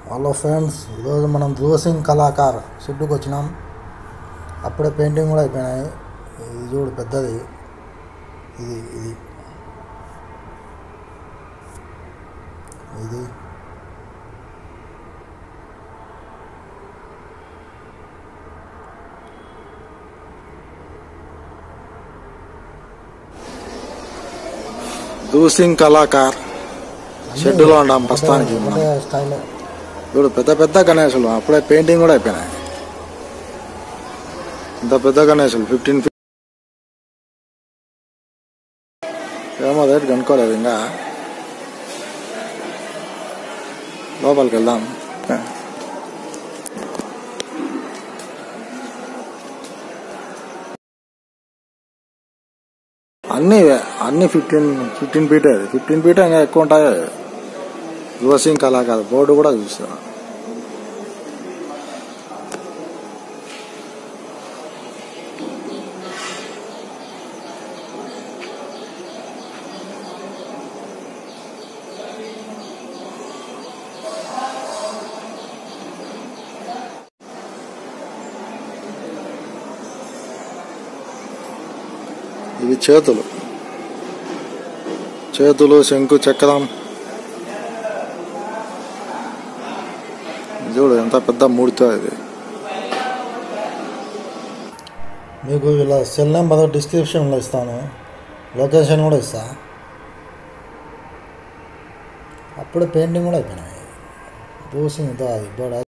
hello friends ఈరోజు మనం ధృవసింగ్ కళాకార్ షెడ్డుకి వచ్చినాం అప్పుడే పెయింటింగ్ కూడా అయిపోయినాయి ఇది చూడు పెద్దది ఇది ఇది ఇది దూసింగ్ కళాకార్ షెడ్డులో ఉన్నాం ప్రస్తుతానికి మనం ఒకటే స్టైల్ చూడు పెద్ద పెద్ద గణేశులు అప్పుడే పెయింటింగ్ కూడా అయిపోయినాయి ఇంత పెద్ద గణేశులు ఫిఫ్టీన్ ఏమో రేట్ కనుక్కోలేదు ఇంకా లోపలికి వెళ్దాం అన్ని అన్ని ఫిఫ్టీన్ ఫిఫ్టీన్ ఫీటే ఫిఫ్టీన్ ఫీటే ఇంకా ఎక్కువ ఉంటాయి యువసింగ్ కళా కాదు బోర్డు కూడా చూసా ఇవి చేతులు చేతులు శంకు చక్రం చూడు ఎంత పెద్ద మూడితో ఇది మీకు ఇలా సెల్ నెంబర్ డిస్క్రిప్షన్లో ఇస్తాను లొకేషన్ కూడా ఇస్తా అప్పుడే పెయింటింగ్ కూడా అయిపోయినాయి ధృవసింగ్ దో అది బోర్డు